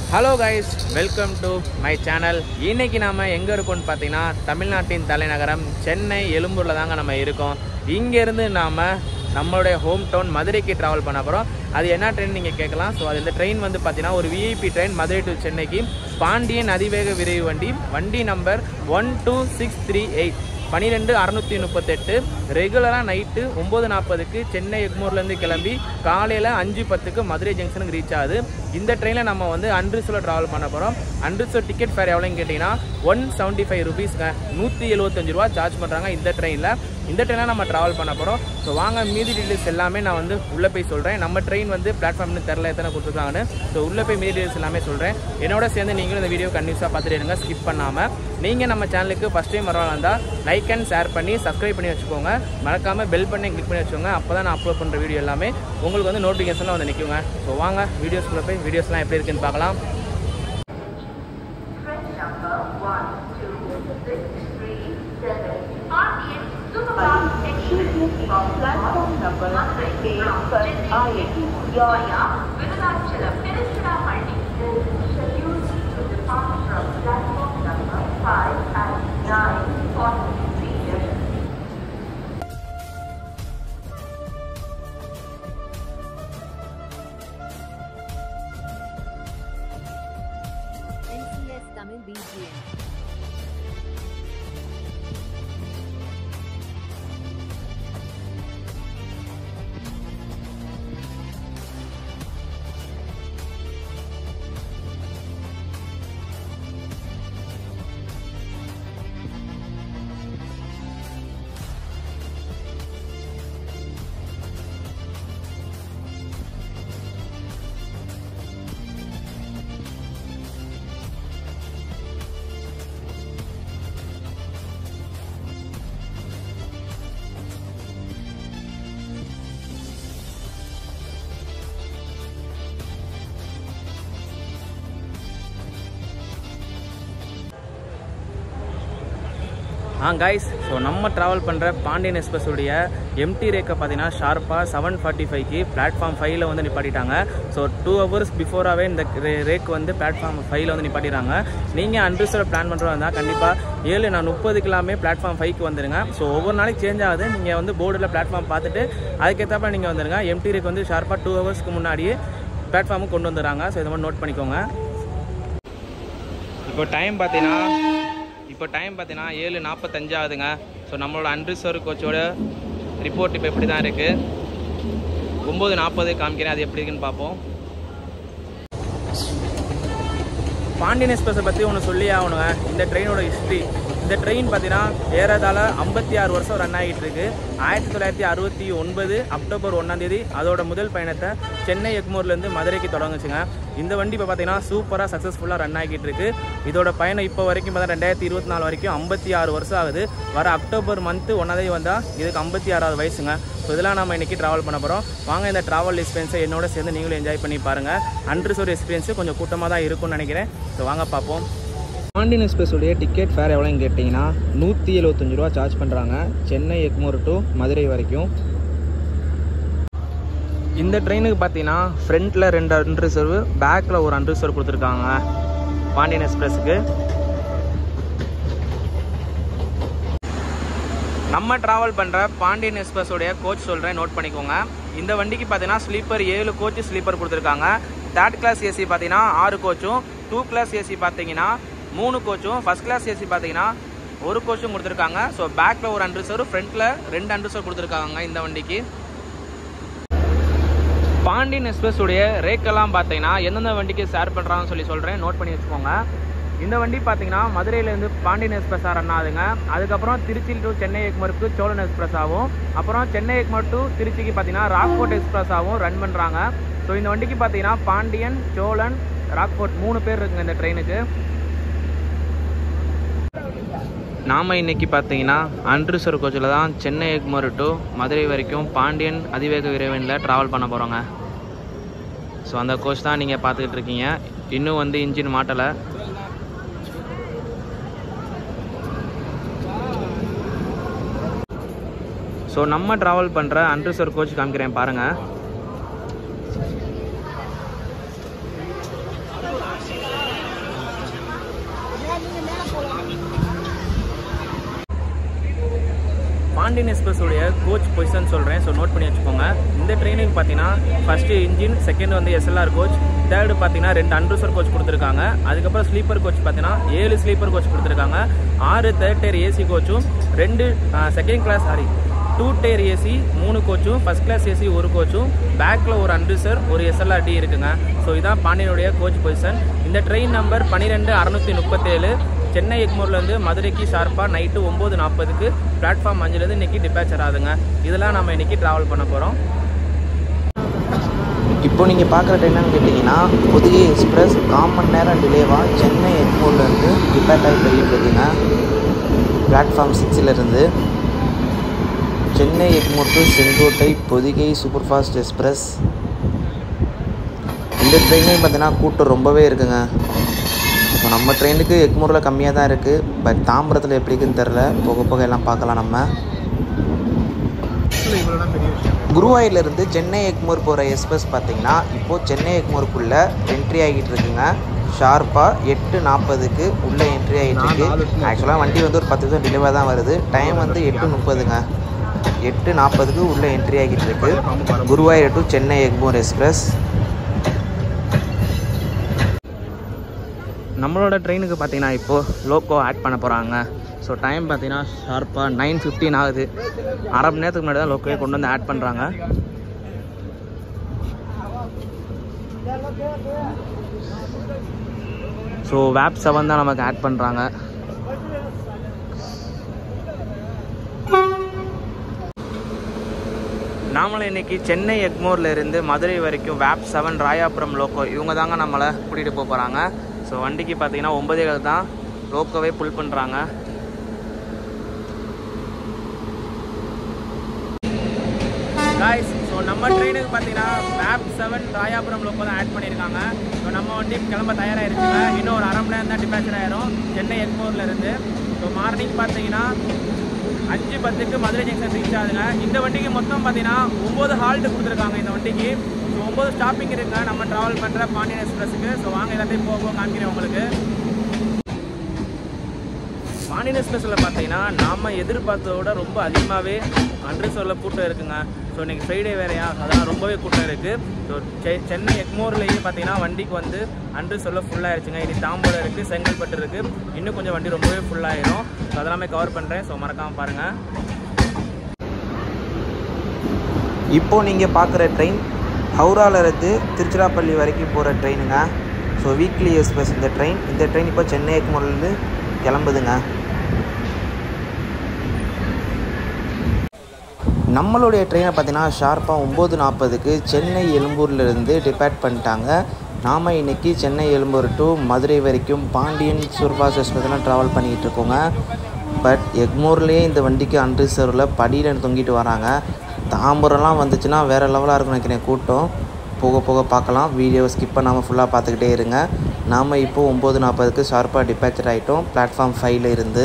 Hello guys welcome to my channel இன்னைக்கு நாம எங்கே இருக்கோம்னு பார்த்தீங்கன்னா தமிழ்நாட்டின் தலைநகரம் சென்னை எழும்பூரில் தாங்க நம்ம இருக்கோம் இங்கேருந்து நாம் நம்மளுடைய ஹோம் டவுன் மதுரைக்கு ட்ராவல் பண்ண போகிறோம் அது என்ன ட்ரெயின் நீங்கள் கேட்கலாம் ஸோ அது இந்த ட்ரெயின் வந்து பார்த்தீங்கன்னா ஒரு விஐபி ட்ரெயின் மதுரை டு சென்னைக்கு பாண்டியன் அதிவேக விரைவு வண்டி வண்டி number one two six three eight பன்னிரெண்டு அறநூற்றி முப்பத்தெட்டு ரெகுலராக நைட்டு ஒம்பது நாற்பதுக்கு சென்னை எக்மூர்லேருந்து கிளம்பி காலையில் அஞ்சு பத்துக்கு மதுரை ஜங்ஷனுக்கு ரீச் ஆகுது இந்த ட்ரெயினில் நம்ம வந்து அன்ரிசோவில் ட்ராவல் பண்ண போகிறோம் அன்ரிசோ டிக்கெட் ஃபேர் எவ்வளோன்னு கேட்டிங்கன்னா ஒன் செவன்ட்டி ஃபைவ் ருபீஸ்ங்க நூற்றி எழுபத்தஞ்சு ரூபா சார்ஜ் பண்ணுறாங்க இந்த ட்ரெயினில் இந்த ட்ரெயினில் நம்ம ட்ராவல் பண்ண போகிறோம் ஸோ வாங்க மீதி டீட்டெயில்ஸ் எல்லாமே நான் வந்து உள்ளே போய் சொல்கிறேன் நம்ம ட்ரெயின் வந்து பிளாட்ஃபார்ம்னு தெரில எத்தனை கொடுத்துருக்காங்கன்னு ஸோ உள்ளே போய் மீதி டீட்டெயில்ஸ் எல்லாமே சொல்கிறேன் என்னோட சேர்ந்து நீங்களும் இந்த வீடியோ கண்டிப்பாக பார்த்துட்டு இருங்க ஸ்கிப் பண்ணாமல் நீங்கள் நம்ம சேனலுக்கு ஃபஸ்ட் டைம் வரவா இருந்தால் லைக் அண்ட் ஷேர் பண்ணி சப்ஸ்கிரைப் பண்ணி வச்சுக்கோங்க மறக்காமல் பெல் பண்ணி கிளிக் பண்ணி வச்சுக்கோங்க அப்போ தான் நான் அப்லோட் பண்ணுற வீடியோ எல்லாமே உங்களுக்கு வந்து நோட்டிஃபிகேஷனில் வந்து நிற்குங்க ஸோ வாங்க வீடியோஸ்குள்ளே போய் வீடியோஸ்லாம் எப்படி இருக்குன்னு பார்க்கலாம் Train number one two six three seven. RTX Superfast Express from platform number eight first IAT. Yoya, Virudhachalam, Tiruchirappalli is scheduled to depart from platform number five at nine forty p.m. NCS Tamil BGM. ஆ guys so நம்ம travel பண்ணுற Pandian எக்ஸ்பிரஸுடைய empty ரேக்கை பார்த்தீங்கன்னா ஷார்ப்பாக seven forty ஃபைவ்க்கு platform ஃபைவ்ல வந்து நிப்பாட்டிட்டாங்க so two hours பிஃபோராகவே இந்த ரேக் வந்து பிளாட்ஃபார்ம் ஃபைவ்ல வந்து நிப்பாட்டிடுறாங்க நீங்கள் அன்ரிசர்வ் பிளான் பண்ணுறதா இருந்தால் கண்டிப்பாக ஏழு நான் முப்பதுக்கெல்லாமே பிளாட்ஃபார்ம் ஃபைவ்க்கு வந்துடுங்க ஸோ ஒவ்வொரு நாளைக்கு சேஞ்ச் ஆகுது நீங்கள் வந்து போர்டில் பிளாட்ஃபார்ம் பார்த்துட்டு அதுக்கேற்றப்ப நீங்கள் வந்துடுங்க எம்டி ரேக் வந்து ஷார்ப்பாக டூ ஹவர்ஸ்க்கு முன்னாடியே பிளாட்ஃபார்முக்கு கொண்டு வந்துடுறாங்க ஸோ இதை மாதிரி நோட் பண்ணிக்கோங்க இப்போ டைம் பார்த்தீங்கன்னா இப்போ டைம் பார்த்தீங்கன்னா ஏழு நாற்பத்தஞ்சு ஆகுதுங்க ஸோ நம்மளோட அன்ரிசர்வ் கோச்சோட ரிப்போர்ட் இப்போ எப்படி தான் இருக்குது ஒம்பது நாற்பது காமிக்கிறேன் அது எப்படி இருக்குன்னு பார்ப்போம் பாண்டியன் எக்ஸ்பிரஸை பற்றி ஒன்று சொல்லி ஆகணுங்க இந்த ட்ரெயினோட ஹிஸ்ட்ரி இந்த ட்ரெயின் பார்த்தீங்கன்னா ஏறதால ஐம்பத்தி ஆறு வருஷம் ரன் ஆகிட்டு இருக்கு ஆயிரத்தி தொள்ளாயிரத்தி அறுபத்தி ஒன்பது அக்டோபர் ஒன்றாந்தேதி அதோட முதல் பயணத்தை சென்னை எக்மூர்லேருந்து மதுரைக்கு தொடங்குச்சுங்க இந்த வண்டி இப்போ பார்த்தீங்கன்னா சூப்பராக சக்ஸஸ்ஃபுல்லாக ரன் ஆகிட்டு இருக்கு இதோட பயணம் இப்போ வரைக்கும் பார்த்தா ரெண்டாயிரத்தி இருபத்தி நாலு வரைக்கும் ஐம்பத்தி ஆறு வருஷம் ஆகுது வர அக்டோபர் மந்த்து ஒன்றாந்தேதி வந்தால் இதுக்கு ஐம்பத்தி ஆறாவது வயசுங்க ஸோ இதெல்லாம் நம்ம இன்றைக்கி ட்ராவல் பண்ண போகிறோம் வாங்க இந்த ட்ராவல் எக்ஸ்பீரியன்ஸை என்னோட சேர்ந்து நீங்களும் என்ஜாய் பண்ணி பாருங்கள் அன்ரிசோர் எக்ஸ்பீரியன்ஸு கொஞ்சம் கூட்டமாக தான் இருக்கும்னு நினைக்கிறேன் ஸோ வாங்க பார்ப்போம் பாண்டியன் எக்ஸ்பிரஸுடைய டிக்கெட் ஃபேர் எவ்வளோன்னு கேட்டிங்கன்னா நூற்றி எழுபத்தஞ்சு ரூபா சார்ஜ் பண்ணுறாங்க சென்னை எக்மோர் டு மதுரை வரைக்கும் இந்த ட்ரெயினுக்கு பார்த்தீங்கன்னா ஃப்ரண்ட்டில் ரெண்டு அன்ரிசர்வ் பேக்கில் ஒரு அன்ரிசர்வ் கொடுத்துருக்காங்க பாண்டியன் எக்ஸ்பிரஸுக்கு நம்ம ட்ராவல் பண்ணுற பாண்டியன் எக்ஸ்பிரஸோடைய கோச் சொல்கிறேன் நோட் பண்ணிக்கோங்க இந்த வண்டிக்கு பார்த்தீங்கன்னா ஸ்லீப்பர் ஏழு கோச் ஸ்லீப்பர் கொடுத்துருக்காங்க தேர்ட் கிளாஸ் ஏசி பார்த்தீங்கன்னா ஆறு கோச்சும் டூ கிளாஸ் ஏசி பார்த்தீங்கன்னா மூணு கோச்சும் ஃபஸ்ட் கிளாஸ் ஏசி பார்த்தீங்கன்னா ஒரு கோச்சும் கொடுத்துருக்காங்க ஸோ பேக்கில் ஒரு அன்ரிசர்வ் ஃப்ரண்ட்டில் ரெண்டு அன்ரிசர்வ் கொடுத்துருக்காங்க இந்த வண்டிக்கு பாண்டியன் எக்ஸ்பிரஸ் உடைய ரேக்கெல்லாம் பார்த்தீங்கன்னா எந்தெந்த வண்டிக்கு ஷேர் பண்ணுறாங்கன்னு சொல்லி சொல்கிறேன் நோட் பண்ணி வச்சுக்கோங்க இந்த வண்டி பார்த்தீங்கன்னா மதுரையிலேருந்து பாண்டியன் எக்ஸ்பிரஸாக ரன் ஆகுதுங்க அதுக்கப்புறம் திருச்சி டு சென்னை எக்மருக்கு சோழன் எக்ஸ்பிரஸ் ஆகும் அப்புறம் சென்னை எக்மர் டு திருச்சிக்கு பார்த்தீங்கன்னா ராக்போர்ட் எக்ஸ்பிரஸாகவும் ரன் பண்ணுறாங்க ஸோ இந்த வண்டிக்கு பார்த்தீங்கன்னா பாண்டியன் சோழன் ராக்போர்ட் மூணு பேர் இருக்குங்க இந்த ட்ரெயினுக்கு நாம் இன்னைக்கு பார்த்தீங்கன்னா அன்ரிசர்வ் கோச்சில் தான் சென்னை எக்மோர் டு மதுரை வரைக்கும் பாண்டியன் அதிவேக விரைவனில் ட்ராவல் பண்ண போகிறோங்க ஸோ அந்த கோச் தான் நீங்கள் பார்த்துக்கிட்டு இருக்கீங்க இன்னும் வந்து இன்ஜின் மாட்டலை ஸோ நம்ம ட்ராவல் பண்ணுற அன்ரிசர்வ் கோச் காமிக்கிறேன் பாருங்கள் பாண்டியன் எக்ஸ்பிரஸ் உடைய கோச் பொசிஷன் சொல்கிறேன் ஸோ நோட் பண்ணி வச்சுக்கோங்க இந்த ட்ரெயினுக்கு பார்த்தீங்கன்னா ஃபஸ்ட்டு இன்ஜின் செகண்ட் வந்து எஸ்எல்ஆர் கோச் தேர்டு பார்த்தீங்கன்னா ரெண்டு அன்ரூசர் கோச் கொடுத்துருக்காங்க அதுக்கப்புறம் ஸ்லீப்பர் கோச் பார்த்தீங்கன்னா ஏழு ஸ்லீப்பர் கோச் கொடுத்துருக்காங்க ஆறு தேர்ட் டயர் ஏசி கோச்சும் ரெண்டு second class sorry two tier AC மூணு கோச்சும் ஃபஸ்ட் கிளாஸ் ஏசி ஒரு கோச்சும் பேக்கில் ஒரு அன்ரிசர் ஒரு எஸ்எல்ஆர்டி இருக்குங்க ஸோ இதான் பாண்டியனுடைய கோச் பொசிஷன் இந்த ட்ரெயின் நம்பர் பன்னிரெண்டு அறநூற்றி முப்பத்தேழு சென்னை எக்மூர்லேருந்து மதுரைக்கு ஷார்ப்பாக நைட்டு ஒம்பது நாற்பதுக்கு பிளாட்ஃபார்ம் அஞ்சுலேருந்து இன்றைக்கி டிபாச்சர் ஆகுதுங்க இதெல்லாம் நம்ம இன்றைக்கி ட்ராவல் பண்ண போகிறோம் இப்போ நீங்கள் பார்க்குற ட்ரெயின்னு கேட்டிங்கன்னா புதிய எக்ஸ்பிரஸ் கால் மணி நேரம் டிலேவாக சென்னை எக்மூர்லேருந்து டிபேட் ஆகி போயிட்டு இருக்குங்க பிளாட்ஃபார்ம் சிக்ஸிலிருந்து Chennai Egmore to Sengottai Pothigai super fast express இந்த ட்ரெயின்லையும் பார்த்தீங்கன்னா கூட்டம் ரொம்பவே இருக்குங்க இப்போ நம்ம ட்ரெயினுக்கு எக்மூரில் கம்மியாக தான் இருக்குது பட் தாம்பரத்தில் எப்படி இருக்குன்னு தெரில போக போக எல்லாம் பார்க்கலாம் நம்ம குருவாயூர்லேருந்து சென்னை எக்மூர் போகிற எக்ஸ்பிரஸ் பார்த்தீங்கன்னா இப்போது சென்னை எக்மூருக்குள்ளே என்ட்ரி ஆகிட்டு இருக்குங்க ஷார்ப்பாக எட்டு நாற்பதுக்கு உள்ளே என்ட்ரி ஆகிட்டு இருக்கு ஆக்சுவலாக வண்டி வந்து ஒரு பத்து நிமிஷம் டிலேவாக தான் வருது டைம் வந்து எட்டு முப்பதுங்க எட்டு நாற்பதுக்கு உள்ளே என்ட்ரி ஆகிட்டு இருக்கு குருவாயூர் டு சென்னை எக்மூர் எக்ஸ்பிரஸ் நம்மளோட ட்ரெயினுக்கு பார்த்தீங்கன்னா இப்போது லோக்கோ ஆட் பண்ண போகிறாங்க ஸோ டைம் பார்த்தீங்கன்னா ஷார்ப்பாக நைன் ஃபிஃப்டீன் ஆகுது அரை மணி நேரத்துக்கு முன்னாடி தான் லோக்கோவே கொண்டு வந்து ஆட் பண்ணுறாங்க ஸோ வேப் செவன் தான் நமக்கு ஆட் பண்ணுறாங்க நாமளும் இன்னைக்கு சென்னை எக்மோர்ல இருந்து மதுரை வரைக்கும் வேப் செவன் ராயாபுரம் லோக்கோ இவங்க தாங்க நம்மளை கூட்டிகிட்டு போக போகிறாங்க ஸோ வண்டிக்கு பார்த்தீங்கன்னா ஒன்பதே கால் தான் லோக்கோவே புல் பண்ணுறாங்க காய்ஸ் ஸோ நம்ம ட்ரெயினுக்கு பார்த்தீங்கன்னா மேப் செவன் ராயாபுரம் லோக்கோ தான் ஆட் பண்ணியிருக்காங்க ஸோ நம்ம வண்டி கிளம்ப தயாராகிருச்சுங்க இன்னும் ஒரு அரை மணி நேரம் தான் டிபாச்சர் ஆயிரும் சென்னை எக்மோர்ல இருந்து ஸோ மார்னிங் பார்த்தீங்கன்னா அஞ்சு பத்துக்கு மதுரை ஜங்ஷன் ரீச் ஆகுதுங்க இந்த வண்டிக்கு மொத்தம் பார்த்தீங்கன்னா ஒம்பது ஹால்ட்டு கொடுத்துருக்காங்க இந்த வண்டிக்கு ஸோ ஒம்பது ஸ்டாப்பிங் இருக்குங்க நம்ம ட்ராவல் பண்ணுற பாண்டியன் எக்ஸ்பிரஸுக்கு ஸோ வாங்க எல்லாத்தையும் போக போக காமிக்கிறேன் உங்களுக்கு பாண்டியன் எக்ஸ்பிரஸில் பார்த்தீங்கன்னா நாம் எதிர்பார்த்ததை விட ரொம்ப அதிகமாகவே அன்ரிசர்வில் கூட்டம் இருக்குங்க ஸோ இன்றைக்கி ஃப்ரைடே வேறையா அதான் ரொம்பவே கூட்டம் இருக்குது ஸோ செ- சென்னை எக்மோர்லேயே பார்த்தீங்கன்னா வண்டிக்கு வந்து அன்ரிசர்வில் ஃபுல்லாகிடுச்சுங்க இனி தாம்பரம் இருக்குது செங்கல்பட்டு இருக்குது இன்னும் கொஞ்சம் வண்டி ரொம்பவே ஃபுல்லாகிடும் ஸோ அதெல்லாமே கவர் பண்ணுறேன் ஸோ மறக்காமல் பாருங்கள் இப்போ நீங்கள் பார்க்குற ட்ரெயின் ஹவுராலேருந்து திருச்சிராப்பள்ளி வரைக்கும் போகிற ட்ரெயினுங்க ஸோ வீக்லி எக்ஸ்பிரஸ் இந்த ட்ரெயின் இந்த ட்ரெயின் இப்போ சென்னை எக்மோர்லேருந்து கிளம்புதுங்க நம்மளுடைய ட்ரெயினை பார்த்தீங்கன்னா ஷார்ப்பாக ஒம்பது நாற்பதுக்கு சென்னை எழும்பூர்லேருந்து டிபேட் பண்ணிட்டாங்க நாம் இன்றைக்கி சென்னை எழும்பூர் டு மதுரை வரைக்கும் பாண்டியன் சூர்பாஸ் எக்ஸ்பிரஸ்லாம் ட்ராவல் பண்ணிக்கிட்டு இருக்கோங்க பட் எக்மோர்லேயே இந்த வண்டிக்கு அன்ரிசர்வில் படியில் தொங்கிட்டு வராங்க தாம்பரம்லாம் வந்துச்சுன்னா வேறு லெவலாக இருக்கும் நினைக்கிறேன் கூட்டம் போக போக பார்க்கலாம் வீடியோவை ஸ்கிப் பண்ணாமல் ஃபுல்லாக பார்த்துக்கிட்டே இருங்க நாம் இப்போ ஒம்பது நாற்பதுக்கு ஷார்ப்பாக டிபேச்சர் ஆகிட்டோம் பிளாட்ஃபார்ம் ஃபைவ்ல இருந்து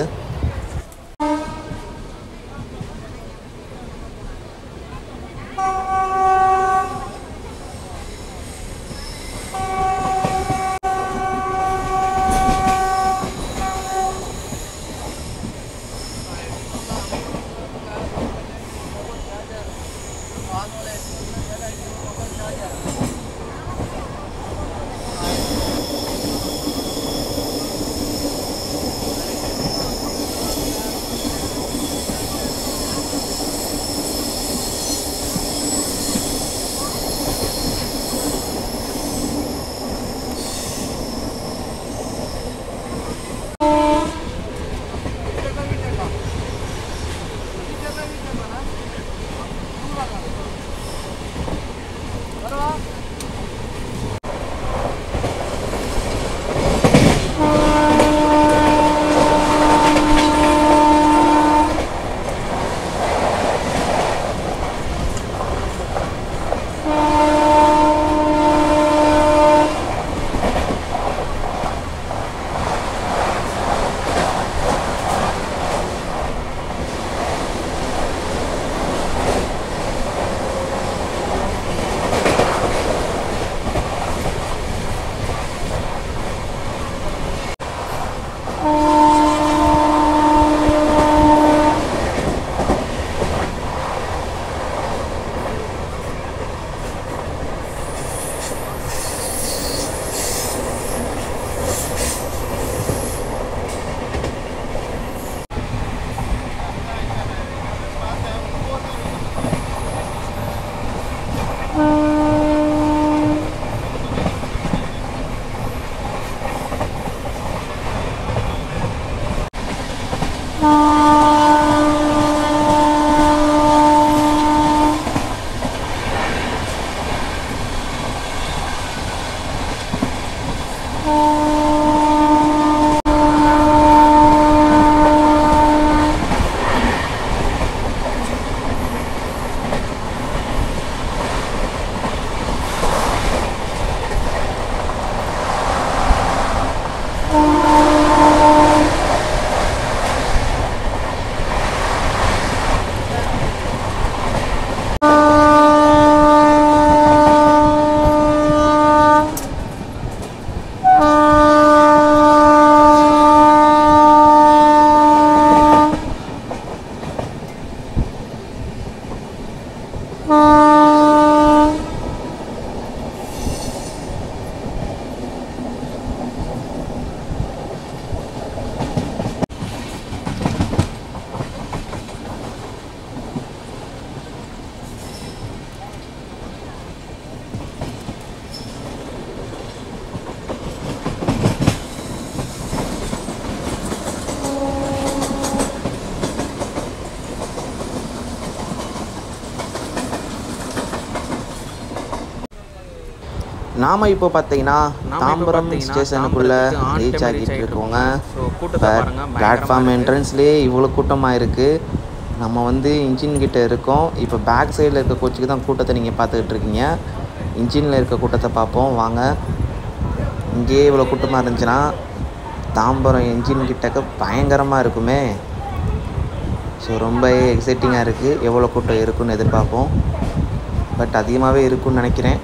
நாம இப்போ பார்த்தீங்கன்னா நாம இப்ப தாம்பரம் பாத்தீங்கன்னா ஸ்டேஷனுக்குள்ள தாம்பரத்துக்கு on ரீச் time ஆகிட்டு reach இருக்கோங்க ஸோ கூட்டத்தை பாருங்க பயங்கரமா பிளாட்ஃபார்ம் இருக்கு. என்ட்ரன்ஸ்லேயே இவ்வளோ கூட்டமாக இருக்குது நம்ம வந்து இன்ஜின் கிட்ட இருக்கோம் இப்போ பேக் சைடில் இருக்க கோச்சுக்கு தான் கூட்டத்தை நீங்கள் பார்த்துக்கிட்டு இருக்கீங்க இன்ஜினில் இருக்க கூட்டத்தை பார்ப்போம் வாங்க இங்கேயே இவ்வளோ கூட்டமாக இருந்துச்சுன்னா தாம்பரம் இன்ஜின் கிட்டக்க பயங்கரமாக இருக்குமே ஸோ ரொம்ப எக்ஸைட்டிங்காக இருக்குது எவ்வளோ கூட்டம் இருக்குன்னு எதிர்பார்ப்போம் பட் அதிகமாகவே இருக்குன்னு நினைக்கிறேன்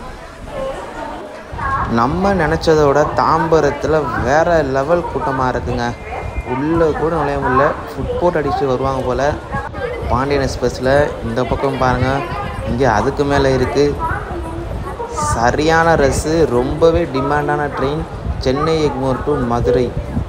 நம்ம நினச்சதோட தாம்பரத்தில் வேற லெவல் கூட்டமாக இருக்குங்க உள்ளே கூட நுழைய முடியல ஃபுட் கோர்ட் அடிச்சுட்டு வருவாங்க போல் பாண்டியன் எக்ஸ்பிரஸில் இந்த பக்கம் பாருங்கள் இங்கே அதுக்கு மேலே இருக்குது சரியான ரஸ்ஸு ரொம்பவே டிமாண்டான ட்ரெயின் சென்னை எக்மோர் டு மதுரை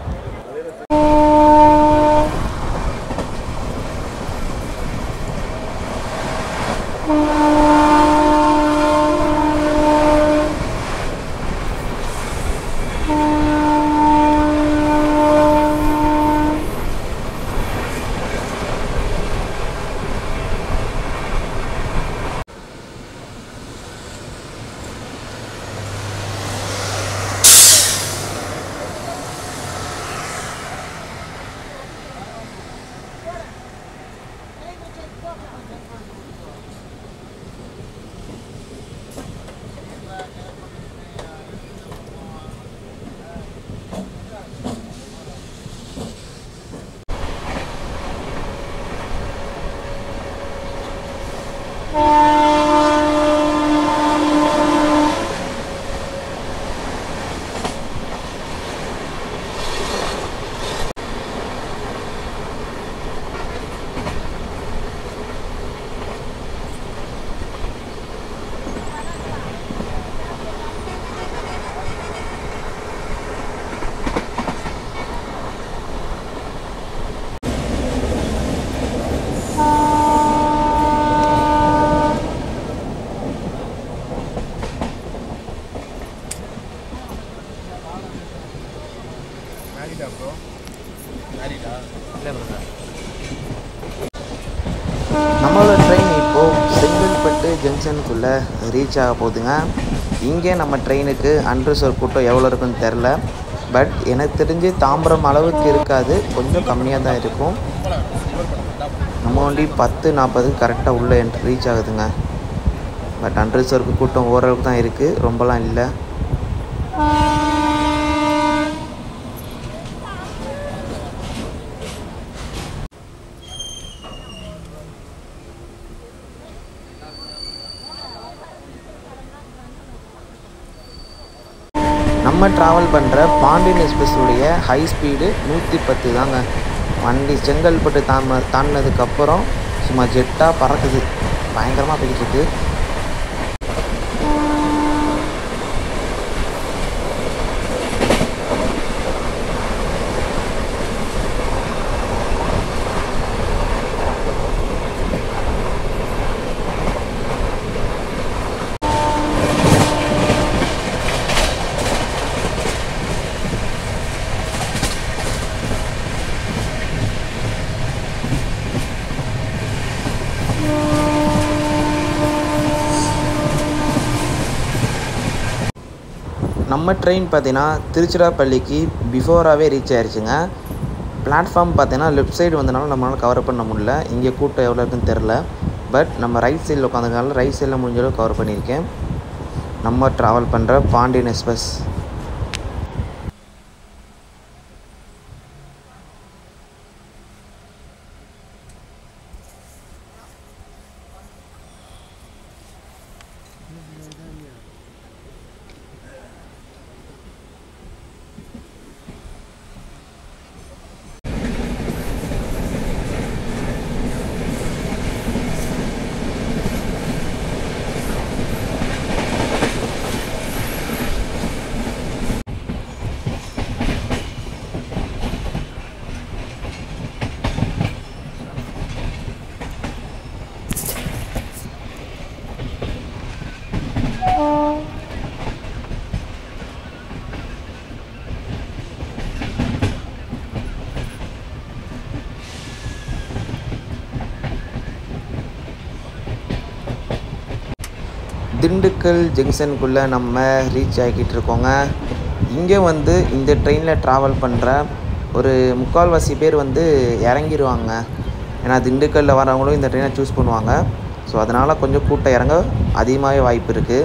நம்மளோட ட்ரெயின் இப்போது செங்கல்பட்டு ஜங்ஷனுக்குள்ளே ரீச் ஆக போகுதுங்க இங்கே நம்ம ட்ரெயினுக்கு அன்ரிசர்வ் கூட்டம் எவ்வளோ இருக்குன்னு தெரில பட் எனக்கு தெரிஞ்சு தாம்பரம் அளவுக்கு இருக்காது கொஞ்சம் கம்மியாக தான் இருக்கும் நம்ம வண்டி பத்து நாற்பது கரெக்டாக உள்ளே ரீச் ஆகுதுங்க பட் அன்ரிசர்வ்க்கு கூட்டம் ஓரளவுக்கு தான் இருக்குது ரொம்பலாம் இல்லை நம்ம ட்ராவல் பண்ணுற பாண்டியன் எக்ஸ்பிரஸுடைய ஹை ஸ்பீடு நூற்றி பத்து தாங்க வண்டி செங்கல்பட்டு தாம தாண்டினதுக்கப்புறம் சும்மா ஜெட்டாக பறக்குது பயங்கரமாக போய்கிட்டு இருக்கு நம்ம ட்ரெயின் பார்த்தீங்கன்னா திருச்சிராப்பள்ளிக்கு பிஃபோராகவே ரீச் ஆயிருச்சுங்க பிளாட்ஃபார்ம் பார்த்தீங்கன்னா லெஃப்ட் சைடு வந்தனால நம்மளால் கவர் பண்ண முடியல இங்கே கூட்டம் எவ்வளோ இருக்குன்னு தெரில பட் நம்ம ரைட் சைடில் உட்காந்துருக்கனால ரைட் சைடில் முடிஞ்ச அளவுக்கு கவர் பண்ணியிருக்கேன் நம்ம ட்ராவல் பண்ணுற பாண்டியன் எக்ஸ்பிரஸ் திண்டுக்கல் ஜங்ஷனுக்குள்ளே நம்ம ரீச் ஆகிக்கிட்டு இருக்கோங்க இங்கே வந்து இந்த ட்ரெயினில் ட்ராவல் பண்ணுற ஒரு முக்கால்வாசி பேர் வந்து இறங்கிடுவாங்க ஏன்னா திண்டுக்கல்லில் வரவங்களும் இந்த ட்ரெயினை சூஸ் பண்ணுவாங்க ஸோ அதனால் கொஞ்சம் கூட்டம் இறங்க அதிகமாகவே வாய்ப்பு இருக்குது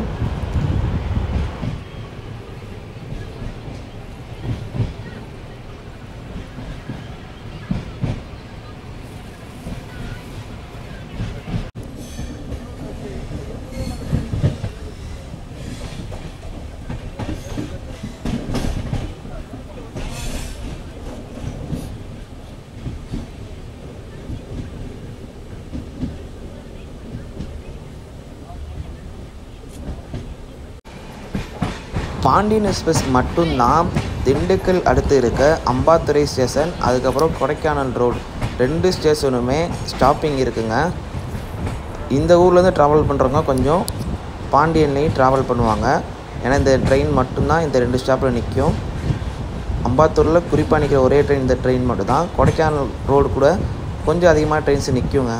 பாண்டியன் எக்ஸ்பிரஸ் மட்டும்தான் திண்டுக்கல் அடுத்து இருக்க அம்பாத்துறை ஸ்டேஷன் அதுக்கப்புறம் கொடைக்கானல் ரோடு ரெண்டு ஸ்டேஷனுமே ஸ்டாப்பிங் இருக்குங்க இந்த ஊர்லேருந்து ட்ராவல் பண்ணுறவங்க கொஞ்சம் பாண்டியன்லேயும் ட்ராவல் பண்ணுவாங்க ஏன்னா இந்த ட்ரெயின் மட்டும்தான் இந்த ரெண்டு ஸ்டாப்பில் நிற்கும் அம்பாத்தூரில் குறிப்பாக நிற்கிற ஒரே ட்ரெயின் இந்த ட்ரெயின் மட்டும்தான் கொடைக்கானல் ரோடு கூட கொஞ்சம் அதிகமாக ட்ரெயின்ஸ் நிற்குங்க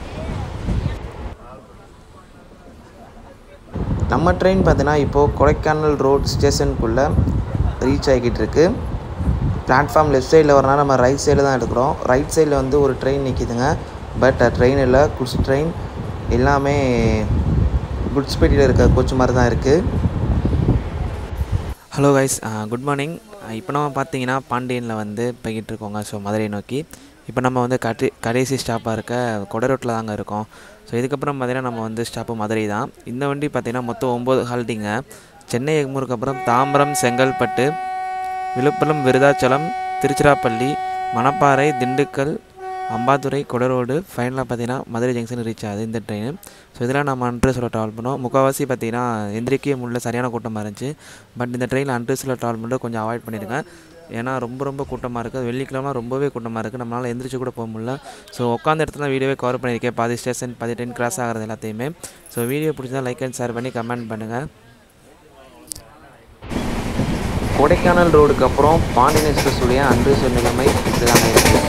நம்ம ட்ரெயின் பார்த்தீங்கன்னா இப்போது கொடைக்கானல் ரோட் ஸ்டேஷனுக்குள்ளே ரீச் ஆகிக்கிட்டு இருக்கு பிளாட்ஃபார்ம் லெஃப்ட் சைடில் வரனால நம்ம ரைட் சைடில் தான் எடுக்கிறோம் ரைட் சைடில் வந்து ஒரு ட்ரெயின் நிற்கிதுங்க பட் ட்ரெயின் இல்லை குட்ஸ் ட்ரெயின் எல்லாமே குட்ஸ் பெட்டியில் இருக்க கோச் மாதிரி தான் இருக்குது ஹலோ கைஸ் குட் மார்னிங் இப்போ நம்ம பார்த்தீங்கன்னா பாண்டியனில் வந்து போய்கிட்டு இருக்கோங்க ஸோ மதுரை நோக்கி இப்போ நம்ம வந்து கட்டி கடைசி ஸ்டாப்பாக இருக்க கொடை ரோட்டில் தாங்க இருக்கோம் ஸோ இதுக்கப்புறம் பார்த்தீங்கன்னா நம்ம வந்து ஸ்டாப்பு மதுரை தான் இந்த வண்டி பார்த்தீங்கன்னா மொத்தம் ஒம்பது ஹால்ட்டிங்க சென்னை எக்மூருக்கு அப்புறம் தாம்பரம் செங்கல்பட்டு விழுப்புரம் விருதாச்சலம் திருச்சிராப்பள்ளி மணப்பாறை திண்டுக்கல் அம்பாதுரை கொடரோடு ஃபைனலாக பார்த்தீங்கன்னா மதுரை ஜங்ஷன் ரீச் ஆகுது இந்த ட்ரெயின் ஸோ இதெல்லாம் நம்ம அன்ட்ரஸில் ட்ராவல் பண்ணோம் முக்கால்வாசி பார்த்தீங்கன்னா எந்திரிக்கவே முடியல சரியான கூட்டமாக இருந்துச்சு பட் இந்த ட்ரெயினில் அன்ட்ரஸில் ட்ராவல் பண்ணுறது கொஞ்சம் அவாய்ட் பண்ணிடுங்க ஏன்னா ரொம்ப ரொம்ப கூட்டமாக இருக்குது வெள்ளிக்கிழமை ரொம்பவே கூட்டமாக இருக்குது நம்மளால் எந்திரிச்சு கூட போக முடியல ஸோ உட்காந்த இடத்துல வீடியோவே கவர் பண்ணியிருக்கேன் பாதி ஸ்டேஷன் பாதி ட்ரெயின் கிராஸ் ஆகிறது எல்லாத்தையுமே ஸோ வீடியோ பிடிச்சா லைக் அண்ட் ஷேர் பண்ணி கமெண்ட் பண்ணுங்கள் கொடைக்கானல் ரோடுக்கு அப்புறம் பாண்டியன் எக்ஸ்பிரஸ் உடைய அன்று நிலைமை இதுதாங்க இருக்குது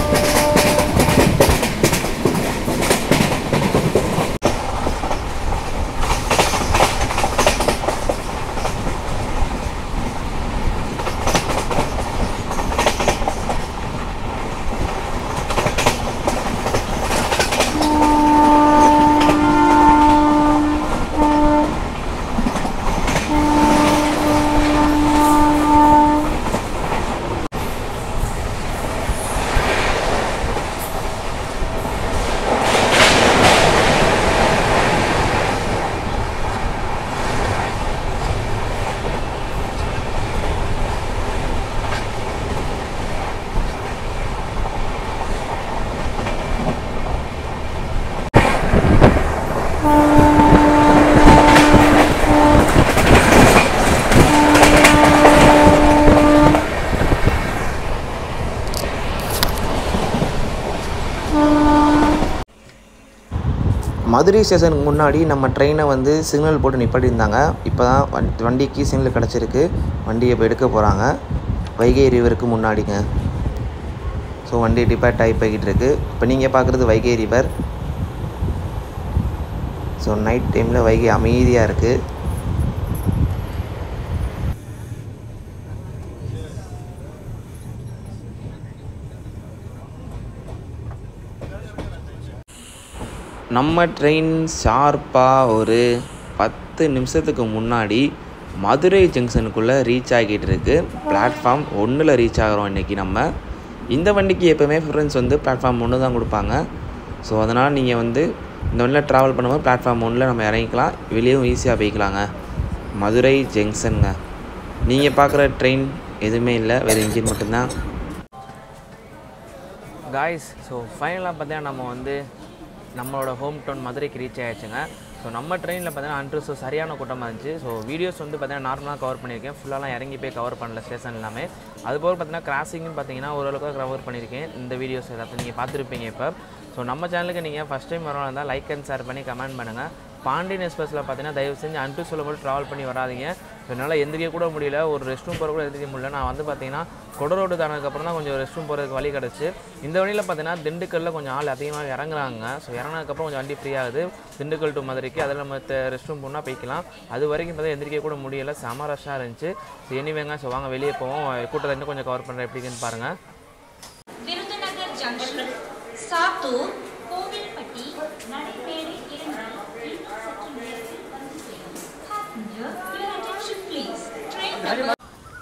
மதுரை ஸ்டேஷனுக்கு முன்னாடி நம்ம ட்ரெயினை வந்து சிக்னல் போட்டு நிப்பாட்டியிருந்தாங்க இப்போ தான் வண் வண்டிக்கு சிக்னல் கிடச்சிருக்கு வண்டியை இப்போ எடுக்க போகிறாங்க வைகை ரிவருக்கு முன்னாடிங்க ஸோ வண்டி டிபார்ட் ஆகி போய்கிட்டு இருக்கு இப்போ நீங்கள் பார்க்குறது வைகை ரிவர் ஸோ நைட் டைமில் வைகை அமைதியாக இருக்குது நம்ம ட்ரெயின் ஷார்ப்பாக ஒரு பத்து நிமிஷத்துக்கு முன்னாடி மதுரை ஜங்ஷனுக்குள்ளே ரீச் ஆகிட்டு இருக்கு பிளாட்ஃபார்ம் ஒன்றில் ரீச் ஆகிறோம் இன்றைக்கி நம்ம இந்த வண்டிக்கு எப்போவுமே ப்ரிஃபரன்ஸ் வந்து பிளாட்ஃபார்ம் ஒன்று தான் கொடுப்பாங்க ஸோ அதனால் நீங்கள் வந்து இந்த வண்டியில் ட்ராவல் பண்ணும்போது பிளாட்ஃபார்ம் ஒன்றில் நம்ம இறங்கிக்கலாம் வெளியவும் ஈஸியாக போய்க்கலாங்க மதுரை ஜங்ஷனுங்க நீங்கள் பார்க்குற ட்ரெயின் எதுவுமே இல்லை வேறு இன்ஜின் மட்டும்தான் காய்ஸ் ஸோ ஃபைனலாக பார்த்தீங்கன்னா நம்ம வந்து நம்மளோட ஹோம் டவுன் மதுரைக்கு ரீச் ஆயிடுச்சுங்க ஸோ நம்ம ட்ரெயினில் பார்த்தீங்கன்னா அன்ட்ரு ஸோ சரியான கூட்டமாக இருந்துச்சு ஸோ வீடியோஸ் வந்து பார்த்தீங்கன்னா நார்மலாக கவர் பண்ணியிருக்கேன் ஃபுல்லாலாம் இறங்கி போய் கவர் பண்ணல ஸ்டேஷன் எல்லாமே அதுபோல் பார்த்தீங்கன்னா கிராசிங்னு பார்த்தீங்கன்னா ஓரளவுக்கு கவர் பண்ணியிருக்கேன் இந்த வீடியோஸ் எல்லாத்தையும் நீங்கள் பார்த்துருப்பீங்க இப்போ ஸோ நம்ம சேனலுக்கு நீங்கள் ஃபஸ்ட் டைம் வரவங்க இருந்தால் லைக் அண்ட் ஷேர் பண்ணி கமெண்ட் பண்ணுங்கள் பாண்டியன் எக்ஸ்பிரஸில் பார்த்தீங்கன்னா தயவு செஞ்சு அன்ட்டு சொல்லும் போது ட்ராவல் பண்ணி வராதீங்க ஸோ என்னால் எந்திரிக்க கூட முடியல ஒரு ரெஸ்ட் ரூம் போகிற கூட எந்திரிக்க முடியல நான் வந்து பார்த்தீங்கன்னா கொட ரோடு தானதுக்கப்புறம் தான் கொஞ்சம் ரெஸ்ட் ரூம் போகிறதுக்கு வழி கிடச்சி இந்த வழியில் பார்த்தீங்கன்னா திண்டுக்கல்லில் கொஞ்சம் ஆள் அதிகமாக இறங்குறாங்க ஸோ இறங்கினதுக்கப்புறம் கொஞ்சம் வண்டி ஃப்ரீ ஆகுது திண்டுக்கல் டு மதுரைக்கு அதில் நம்ம ரெஸ்ட் ரூம் போனால் போய்க்கலாம் அது வரைக்கும் பார்த்தா எந்திரிக்க கூட முடியல செம ரஷ்ஷாக இருந்துச்சு ஸோ எனிவேங்க ஸோ வாங்க வெளியே போவோம் கூட்டத்தை இன்னும் கொஞ்சம் கவர் பண்ணுறேன் எப்படின்னு பாருங்கள் விருதுநகர் ஜங்ஷன் சாத்தூர் கோவில்பட்டி நடைமேடை இருந்து இன்னும் சற்று நேரத்தில் வந்து சேரும் Passenger, your attention please. Train number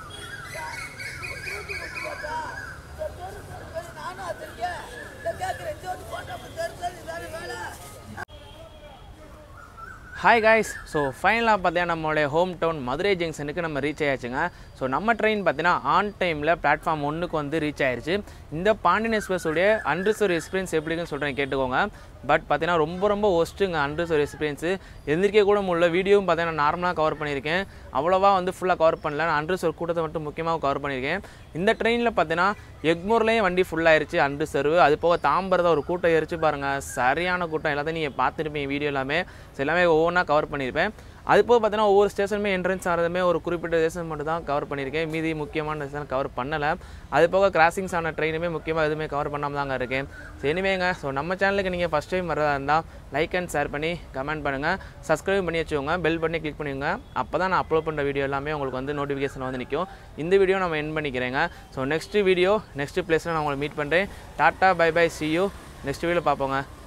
hi guys so ஃபைனலாக பார்த்தீங்கன்னா நம்மளுடைய ஹோம் டவுன் மதுரை ஜங்ஷனுக்கு நம்ம ரீச் ஆயாச்சுங்க ஸோ நம்ம ட்ரெயின் பார்த்தீங்கன்னா ஆன் டைமில் பிளாட்ஃபார்ம் ஒன்றுக்கு வந்து ரீச் ஆயிருச்சு இந்த பாண்டியன் எக்ஸ்பிரஸுடைய அன்ரிசர்வ் எக்ஸ்பீரியன்ஸ் எப்படின்னு சொல்கிறேன் கேட்டுக்கோங்க பட் பார்த்தீங்கன்னா ரொம்ப ரொம்ப ஒஸ்ட்டுங்க அன்ரிசர்வ் எக்ஸ்பீரியன்ஸு எந்திரிக்க கூட முடியல வீடியோவும் பார்த்தீங்கன்னா நார்மலாக கவர் பண்ணியிருக்கேன் அவ்வளோவா வந்து ஃபுல்லாக கவர் பண்ணல நான் அன்ரிசர்வ் கூட்டத்தை மட்டும் முக்கியமாக கவர் பண்ணியிருக்கேன் இந்த ட்ரெயினில் பார்த்தீங்கன்னா எக்மோர்லேயும் வண்டி ஃபுல்லாயிருச்சு அன்ரிசர்வ் அது போக தாம்பரத்தை ஒரு கூட்டம் எரிச்சு பாருங்கள் சரியான கூட்டம் எல்லாத்தையும் நீங்கள் பார்த்துருப்பீங்க வீடியோ எல்லாமே ஸோ எல்லாமே ஒவ்வொன்றா கவர் பண்ணியிருப்பேன் அது போக பார்த்தீங்கன்னா ஒவ்வொரு ஸ்டேஷனுமே என்ட்ரன்ஸ் ஆகிறதுமே ஒரு குறிப்பிட்ட ஸ்டேஷன் மட்டும் தான் கவர் பண்ணியிருக்கேன் மீதி முக்கியமான ஸ்டேஷன் கவர் பண்ணலை அது போக கிராசிங்ஸ் ஆன ட்ரெயினுமே முக்கியமாக எதுவுமே கவர் பண்ணாமல் தாங்க இருக்கேன் ஸோ எனிவேங்க ஸோ நம்ம சேனலுக்கு நீங்கள் ஃபஸ்ட் டைம் வரதா இருந்தால் லைக் அண்ட் ஷேர் பண்ணி கமெண்ட் பண்ணுங்கள் சப்ஸ்கிரைப் பண்ணி வச்சுக்கோங்க பெல் பண்ணி கிளிக் பண்ணிக்கோங்க அப்போ தான் நான் அப்லோட் பண்ணுற வீடியோ எல்லாமே உங்களுக்கு வந்து நோட்டிஃபிகேஷன் வந்து நிற்கும் இந்த வீடியோ நம்ம என் பண்ணிக்கிறேங்க ஸோ நெக்ஸ்ட் வீடியோ நெக்ஸ்ட் பிளேஸில் நான் உங்களை மீட் பண்ணுறேன் டாட்டா bye bye see you next video பார்ப்போங்க